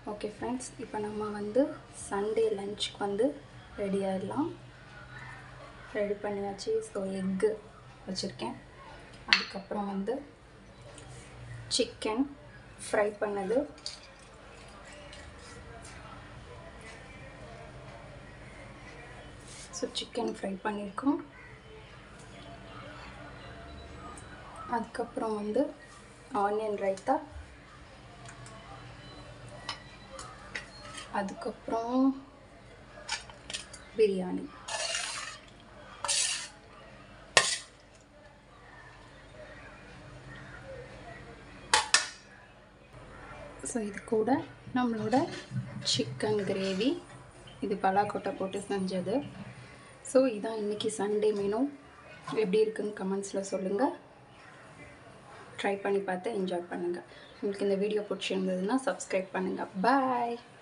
okay friends இப்போ நம்ம வந்து சண்டே லஞ்சுக்கு வந்து ரெடி ஆகிடலாம் ரெடி பண்ணியாச்சு ஸோ எக்கு வச்சுருக்கேன் அதுக்கப்புறம் வந்து சிக்கன் ஃப்ரை பண்ணது ஸோ சிக்கன் ஃப்ரை பண்ணியிருக்கோம் அதுக்கப்புறம் வந்து ஆனியன் ரைத்தா அதுக்கப்புறம் பிரியாணி ஸோ இது கூட நம்மளோட சிக்கன் கிரேவி இது பலாக்கொட்டை போட்டு செஞ்சது ஸோ இதான் இன்றைக்கி சண்டே மெனு எப்படி இருக்குன்னு கமெண்ட்ஸில் சொல்லுங்கள் ட்ரை பண்ணி பார்த்து என்ஜாய் பண்ணுங்கள் உங்களுக்கு இந்த வீடியோ பிடிச்சிருந்ததுன்னா சப்ஸ்கிரைப் பண்ணுங்கள் பாய்